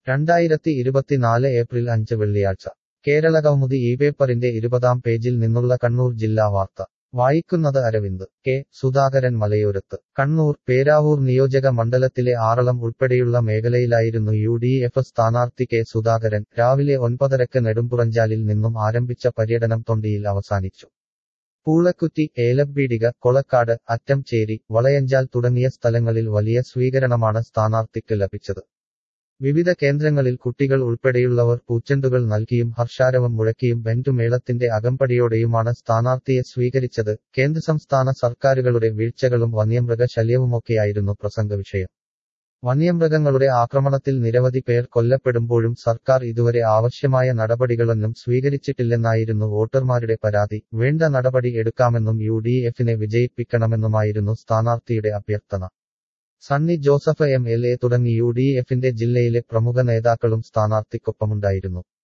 രണ്ടായിരത്തി ഇരുപത്തിനാല് ഏപ്രിൽ അഞ്ച് വെള്ളിയാഴ്ച കേരളകൗമുദി ഈ പേപ്പറിന്റെ ഇരുപതാം പേജിൽ നിന്നുള്ള കണ്ണൂർ ജില്ലാ വാർത്ത വായിക്കുന്നത് അരവിന്ദ് കെ സുധാകരൻ മലയോരത്ത് കണ്ണൂർ പേരാവൂർ നിയോജക മണ്ഡലത്തിലെ ആറളം ഉൾപ്പെടെയുള്ള മേഖലയിലായിരുന്നു യു ഡി എഫ് സ്ഥാനാർത്ഥി കെ സുധാകരൻ രാവിലെ ഒൻപതരക്ക് നെടുമ്പുറഞ്ചാലിൽ നിന്നും ആരംഭിച്ച പര്യടനം തൊണ്ടിയിൽ അവസാനിച്ചു പൂളക്കുറ്റി ഏലബീഡിക കൊളക്കാട് അറ്റംചേരി വളയഞ്ചാൽ തുടങ്ങിയ സ്ഥലങ്ങളിൽ വലിയ സ്വീകരണമാണ് സ്ഥാനാർത്ഥിക്ക് ലഭിച്ചത് വിവിധ കേന്ദ്രങ്ങളിൽ കുട്ടികൾ ഉൾപ്പെടെയുള്ളവർ പൂച്ചെണ്ടുകൾ നൽകിയും ഹർഷാരവം മുഴക്കിയും ബെൻഡുമേളത്തിന്റെ അകമ്പടിയോടെയുമാണ് സ്ഥാനാർത്ഥിയെ സ്വീകരിച്ചത് കേന്ദ്ര സംസ്ഥാന സർക്കാരുകളുടെ വീഴ്ചകളും വന്യമൃഗ ശല്യവുമൊക്കെയായിരുന്നു പ്രസംഗ വിഷയം വന്യമൃഗങ്ങളുടെ ആക്രമണത്തിൽ നിരവധി പേർ കൊല്ലപ്പെടുമ്പോഴും സർക്കാർ ഇതുവരെ ആവശ്യമായ നടപടികളൊന്നും സ്വീകരിച്ചിട്ടില്ലെന്നായിരുന്നു വോട്ടർമാരുടെ പരാതി വേണ്ട നടപടി എടുക്കാമെന്നും യു ഡി എഫിനെ വിജയിപ്പിക്കണമെന്നുമായിരുന്നു സ്ഥാനാർത്ഥിയുടെ അഭ്യർത്ഥന Sunny Joseph M L A തുടങ്ങി യു ഡി എഫിന്റെ ജില്ലയിലെ പ്രമുഖ നേതാക്കളും സ്ഥാനാർത്ഥിക്കൊപ്പമുണ്ടായിരുന്നു